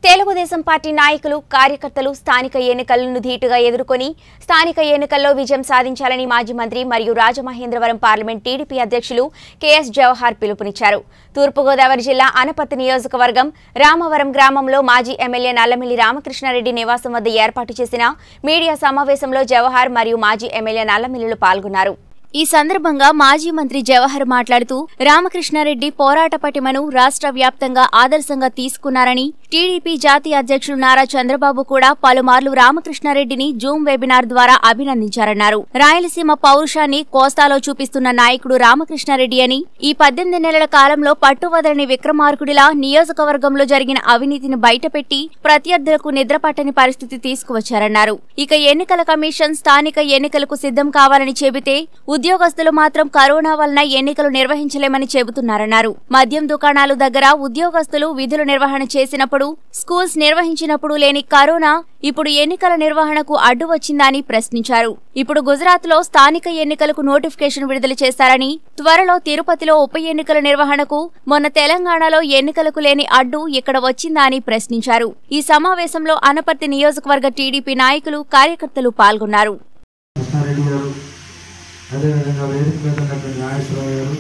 Telugu Desam party నాయకులు కార్యకర్తలు స్థానిక ఎన్నికలను ధీటుగా ఎదుర్కొని స్థానిక ఎన్నికల్లో విజయం సాధించాలని మాజీ మంత్రి మరియు రాజమహేంద్రవరం పార్లమెంట్ టీడీపీ అధ్యక్షులు కెఎస్ జవహర్ పిలుపునిచ్చారు తూర్పుగోదావరి జిల్లా అనపర్తి నియోజకవర్గం రామవరం గ్రామంలో మాజీ ఎమ్మెల్యే నల్లమిల్లి రామకృష్ణారెడ్డి నివాసం వద్ద ఏర్పాటు చేసిన మీడియా సమావేశంలో జవహర్ మరియు మాజీ ఎమ్మెల్యే నల్లమిల్లులు పాల్గొన్నారు ఈ సందర్భంగా మాజీ మంత్రి జవహర్ మాట్లాడుతూ రామకృష్ణారెడ్డి పోరాట పటిమను రాష్ట్ర వ్యాప్తంగా ఆదర్శంగా తీసుకున్నారని టీడీపీ జాతీయ అధ్యక్షుడు నారా చంద్రబాబు కూడా పలుమార్లు రామకృష్ణారెడ్డిని జూమ్ వెబినార్ ద్వారా అభినందించారన్నారు రాయలసీమ పౌరుషాన్ని కోస్తాలో చూపిస్తున్న నాయకుడు రామకృష్ణారెడ్డి అని ఈ పద్దెనిమిది నెలల కాలంలో పట్టువదలని విక్రమార్కుడిలా నియోజకవర్గంలో జరిగిన అవినీతిని బయటపెట్టి ప్రత్యర్థులకు నిద్రపట్టని పరిస్థితి తీసుకువచ్చారన్నారు ఇక ఎన్నికల కమిషన్ స్థానిక ఎన్నికలకు సిద్ధం కావాలని చెబితే ఉద్యోగస్తులు మాత్రం కరోనా వలన ఎన్నికలు నిర్వహించలేమని చెబుతున్నారన్నారు మద్యం దుకాణాలు దగ్గర ఉద్యోగస్తులు విధులు నిర్వహణ చేసినప్పుడు స్కూల్స్ నిర్వహించినప్పుడు లేని కరోనా ఇప్పుడు ఎన్నికల నిర్వహణకు అడ్డు వచ్చిందని ప్రశ్నించారు ఇప్పుడు గుజరాత్ లో స్థానిక ఎన్నికలకు నోటిఫికేషన్ విడుదల చేస్తారని త్వరలో తిరుపతిలో ఉప ఎన్నికల నిర్వహణకు మొన్న తెలంగాణలో ఎన్నికలకు లేని అడ్డు ఇక్కడ వచ్చిందా అని ప్రశ్నించారు ఈ సమావేశంలో అనపర్తి నియోజకవర్గ టీడీపీ నాయకులు కార్యకర్తలు పాల్గొన్నారు కృష్ణారెడ్డి గారు అదేవిధంగా వేదిక మీద ఉన్నటువంటి నాగేశ్వరరావు గారు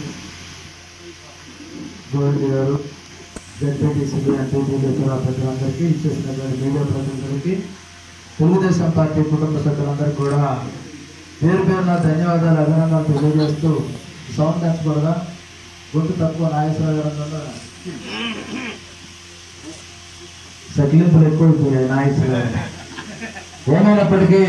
గోవింద్ గారు జడ్పీటీసీలు ఎంపీటీలు ప్రజలందరికీ ఇచ్చేసినటువంటి మీడియా ప్రతినిధులకి తెలుగుదేశం పార్టీ కుటుంబ సభ్యులందరికీ కూడా పేరు పేరున ధన్యవాదాలు అభినందనలు తెలియజేస్తూ సౌండ్ తప్పకూడదా గుర్తు తక్కువ నాగేశ్వరరావు గారు అందువల్ల సకిలింపులు ఎక్కువైపోయాయి నాగేశ్వరరావు గారు ఏమైనప్పటికీ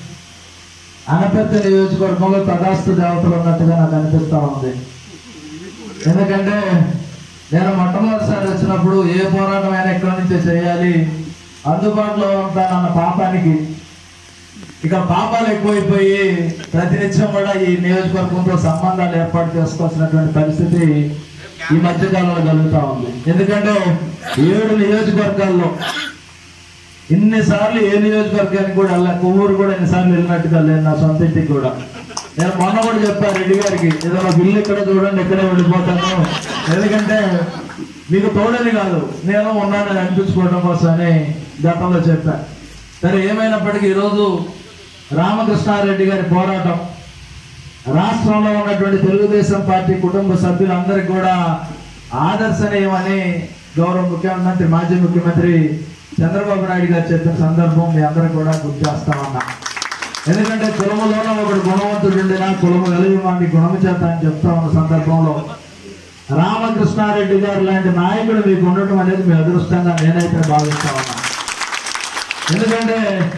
అనపెత్త నియోజకవర్గంలో తదాస్తు దేవతలు ఉన్నట్టుగా నాకు అనిపిస్తా ఉంది ఎందుకంటే నేను మొట్టమొదటిసారి వచ్చినప్పుడు ఏ పోరాటం అయినా ఎక్కడి నుంచే చేయాలి అందుబాటులో ఉంటానన్న పాపానికి ఇక పాపాలు ఎక్కువైపోయి ప్రతినిత్యం కూడా ఈ నియోజకవర్గంతో సంబంధాలు ఏర్పాటు చేసుకోవాల్సినటువంటి పరిస్థితి ఈ మధ్యకాలంలో కలుగుతా ఉంది ఎందుకంటే ఏడు నియోజకవర్గాల్లో ఇన్నిసార్లు ఏ నియోజకవర్గానికి కూడా వెళ్ళా కొవ్వూరు కూడా ఎన్నిసార్లు వెళ్ళినట్టుగా లేదు నా సొంత ఇంటికి కూడా నేను మొన్న కూడా చెప్పాను రెడ్డి గారికి ఏదో ఒక ఇల్లు ఇక్కడ చూడండి ఇక్కడే వెళ్ళిపోతాను ఎందుకంటే మీకు తోడని కాదు నేను ఉన్నానని అనిపించుకోవడం కోసమని గతంలో చెప్పా సరే ఏమైనప్పటికీ ఈరోజు రామకృష్ణారెడ్డి గారి పోరాటం రాష్ట్రంలో ఉన్నటువంటి తెలుగుదేశం పార్టీ కుటుంబ సభ్యులందరికీ కూడా ఆదర్శనీయమని గౌరవ ముఖ్యమంత్రి మాజీ ముఖ్యమంత్రి చంద్రబాబు నాయుడు గారు చెప్పిన సందర్భం మీ అందరూ కూడా గుర్తు చేస్తామన్నా ఎందుకంటే కులములోనూ ఒకడు గుణవంతుడు ఉండినా కులము కలిగి వాడి గుణము చేత అని చెప్తా ఉన్న సందర్భంలో రామకృష్ణారెడ్డి గారు లాంటి నాయకుడు మీకు ఉండటం అనేది మీ అదృష్టంగా నేనైతే భావిస్తా ఉన్నా ఎందుకంటే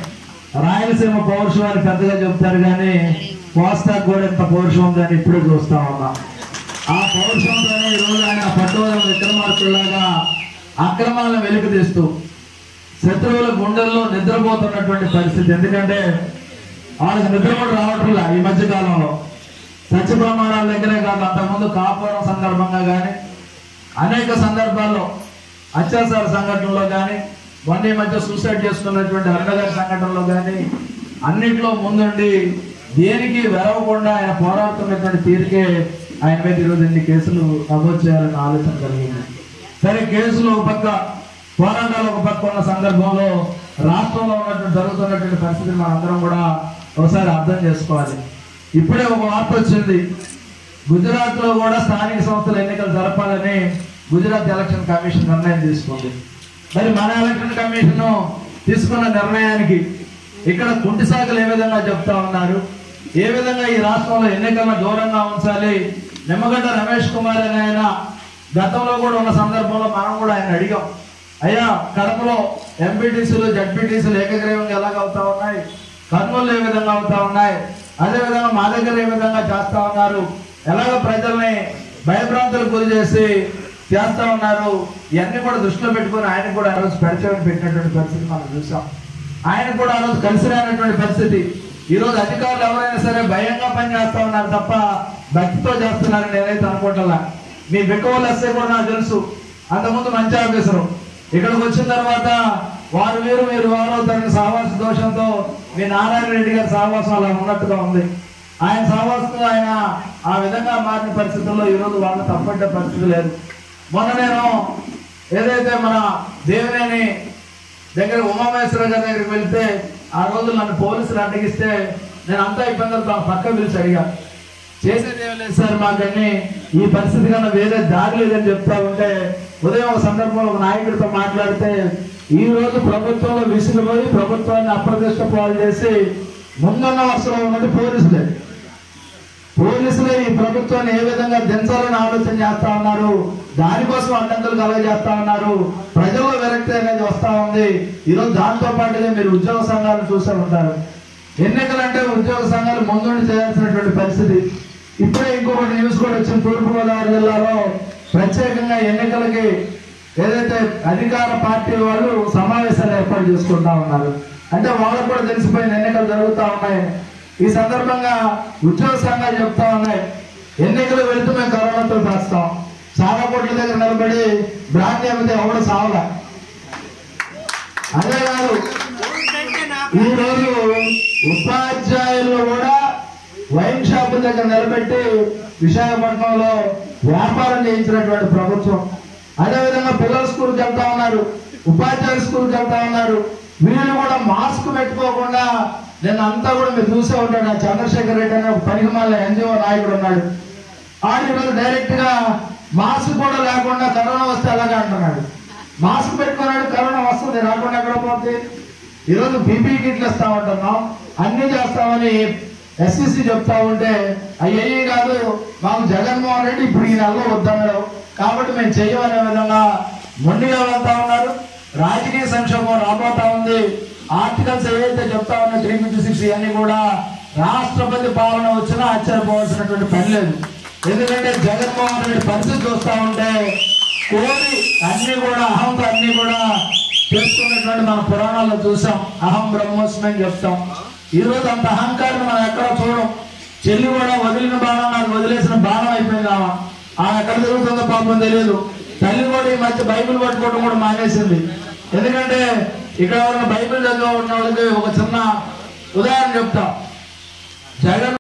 రాయలసీమ పౌరుషం అని పెద్దగా చెప్తారు కానీ కోస్తా కూడా ఇంత పౌరుషం ఉందని ఇప్పుడే చూస్తా ఉన్నా ఆ పౌరుషంతోనే ఈరోజు ఆయన పట్టువదల విక్రమార్కుల్లాగా అక్రమాలను వెలికి తీస్తూ శత్రువుల గుండెల్లో నిద్రపోతున్నటువంటి పరిస్థితి ఎందుకంటే వాళ్ళకి నిద్ర కూడా రావట్లా ఈ మధ్య కాలంలో సత్య ప్రమాణాల దగ్గరే కాదు అంతకుముందు కాపురం సందర్భంగా కానీ అనేక సందర్భాల్లో అత్యాచార సంఘటనలో కానీ మొన్న ఈ మధ్య సూసైడ్ చేసుకున్నటువంటి అరుణగారి సంఘటనలో కానీ అన్నింటిలో ముందుండి దేనికి వెరవకుండా ఆయన పోరాడుతున్నటువంటి తీరుకే ఆయన మీద ఈరోజు ఎన్ని కేసులు నమోదు చేయాలని ఆలోచన కలిగింది సరే కేసులు ఒక పక్క పోరాటాలు ఒక పక్క ఉన్న సందర్భంలో రాష్ట్రంలో ఉన్నటువంటి జరుగుతున్నటువంటి పరిస్థితిని మనందరం కూడా ఒకసారి అర్థం చేసుకోవాలి ఇప్పుడే ఒక వార్త వచ్చింది గుజరాత్ లో కూడా స్థానిక సంస్థల ఎన్నికలు జరపాలని గుజరాత్ ఎలక్షన్ కమిషన్ నిర్ణయం తీసుకుంది మరి మన ఎలక్షన్ కమిషన్ తీసుకున్న నిర్ణయానికి ఇక్కడ కుంటి సాగులు ఏ విధంగా చెప్తా ఉన్నారు ఏ విధంగా ఈ రాష్ట్రంలో ఎన్నికలను దూరంగా ఉంచాలి నిమ్మగడ్డ రమేష్ కుమార్ అనే ఆయన గతంలో కూడా ఉన్న సందర్భంలో మనం కూడా ఆయన అడిగాం అయ్యా కడపలో ఎంపీటీసీలు జడ్పీటీసీలు ఏకగ్రీవంగా ఎలాగ అవుతా ఉన్నాయి కర్నూలు ఏ విధంగా అవుతా ఉన్నాయి అదే విధంగా మా దగ్గర ఏ విధంగా చేస్తా ఉన్నారు ఎలాగ ప్రజల్ని భయభ్రాంతులకు గురి చేసి చేస్తా ఉన్నారు ఇవన్నీ కూడా దృష్టిలో పెట్టుకొని ఆయన కూడా ఆ రోజు పరిచయం పెట్టినటువంటి పరిస్థితి మనం చూసాం ఆయన కూడా ఆ రోజు కలిసి రానటువంటి పరిస్థితి ఈ రోజు అధికారులు ఎవరైనా సరే భయంగా పనిచేస్తా ఉన్నారు తప్ప భక్తితో చేస్తున్నారని నేనైతే అనుకుంటున్నా మీ బిక్కవల్ ఎస్ఐ కూడా నాకు తెలుసు అంతకుముందు మంచి ఆఫీసరు ఇక్కడికి వచ్చిన తర్వాత వారు వీరు మీరు వారవుతారని సహవాస దోషంతో మీ నారాయణ రెడ్డి గారి సహవాసం అలా ఉన్నట్టుగా ఉంది ఆయన సహవాసంతో ఆయన ఆ విధంగా మారిన పరిస్థితుల్లో ఈరోజు వాళ్ళని తప్పట్టే పరిస్థితి లేదు మొన్న నేను ఏదైతే మన దేవినేని దగ్గర ఉమామహేశ్వర గారి దగ్గరికి వెళ్తే ఆ రోజు నన్ను పోలీసులు అడ్డగిస్తే నేను అంతా ఇబ్బందులతో పక్క పిలిచి అడిగా చేసేది ఏం లేదు సార్ మాకని ఈ పరిస్థితి కన్నా వేరే దారి లేదని చెప్తా ఉంటే ఉదయం ఒక సందర్భంలో ఒక నాయకుడితో మాట్లాడితే ఈ రోజు ప్రభుత్వంలో విసిగిపోయి ప్రభుత్వాన్ని అప్రదిష్ట పాలు చేసి ముందున్న వర్షంలో ఉన్నది పోలీసులే పోలీసులే ఈ ప్రభుత్వాన్ని ఏ విధంగా దించాలని ఆలోచన చేస్తా ఉన్నారు దానికోసం అడ్డంకులు కలగజేస్తా ఉన్నారు ప్రజల్లో విరక్తి అనేది వస్తా ఉంది ఈరోజు దాంతో పాటుగా మీరు ఉద్యోగ సంఘాలను చూసే ఉంటారు ఎన్నికలంటే ఉద్యోగ సంఘాలు ముందుండి చేయాల్సినటువంటి పరిస్థితి ఇప్పుడే ఇంకొకటి న్యూస్ కూడా వచ్చింది తూర్పుగోదావరి జిల్లాలో ప్రత్యేకంగా ఎన్నికలకి ఏదైతే అధికార పార్టీ వాళ్ళు సమావేశాలు ఏర్పాటు చేసుకుంటా ఉన్నారు అంటే వాళ్ళకు కూడా తెలిసిపోయిన ఎన్నికలు జరుగుతూ ఉన్నాయి ఈ సందర్భంగా ఉద్యోగ సంఘాలు చెప్తా ఉన్నాయి ఎన్నికలు వెళుతూ మేము కరోనాతో చేస్తాం చాలా కోట్ల దగ్గర నిలబడి బ్రాండ్ అమ్మితే ఎవడు సావలే అదే కాదు ఈ రోజు ఉపాధ్యాయులు కూడా వైన్ షాప్ దగ్గర నిలబెట్టి విశాఖపట్నంలో వ్యాపారం చేయించినటువంటి ప్రభుత్వం అదేవిధంగా పిల్లల స్కూల్కి వెళ్తా ఉన్నారు ఉపాధ్యాయుల స్కూల్కి వెళ్తా ఉన్నారు వీళ్ళు కూడా మాస్క్ పెట్టుకోకుండా నేను అంతా కూడా మీరు చూసే ఉంటాడు ఆ చంద్రశేఖర్ రెడ్డి అనే ఒక పనికిమాల ఎన్జిఓ నాయకుడు ఉన్నాడు ఆడు ఈరోజు డైరెక్ట్ గా మాస్క్ కూడా లేకుండా కరోనా వస్తే అలాగే అంటున్నాడు మాస్క్ పెట్టుకున్నాడు కరోనా వస్తుంది రాకుండా ఎక్కడ పోతుంది ఈరోజు పీపీ కిట్లు ఇస్తా ఉంటున్నాం అన్ని చేస్తామని ఎస్సీసీ చెప్తా ఉంటే అయ్యి కాదు మాకు జగన్మోహన్ రెడ్డి ఇప్పుడు ఈ నెలలో వద్దన్నాడు కాబట్టి మేము చెయ్యమనే విధంగా మొండిగా వెళ్తా ఉన్నారు రాజకీయ సంక్షోభం రాబోతా ఉంది ఆర్టికల్స్ ఏవైతే చెప్తా ఉన్నా త్రీ ఫిఫ్టీ సిక్స్ ఇవన్నీ కూడా రాష్ట్రపతి పాలన వచ్చినా ఆశ్చర్యపోవాల్సినటువంటి పని లేదు ఎందుకంటే జగన్మోహన్ రెడ్డి పరిస్థితి చూస్తా ఉంటే కోరి అన్ని కూడా అహంతో అన్ని కూడా చేసుకున్నటువంటి మన పురాణాల్లో చూసాం అహం బ్రహ్మోస్మి అని చెప్తాం ఈ రోజు అంత అహంకారం మనం ఎక్కడ చూడం చెల్లి కూడా వదిలిన బాణం నాకు వదిలేసిన బాణం అయిపోయింది ఆమె ఆమె ఎక్కడ తిరుగుతుందో పాపం తెలియదు తల్లి కూడా ఈ మధ్య బైబిల్ పట్టుకోవడం కూడా మానేసింది ఎందుకంటే ఇక్కడ ఉన్న బైబిల్ చదివే ఉన్న వాళ్ళకి ఒక చిన్న ఉదాహరణ చెప్తాం జగన్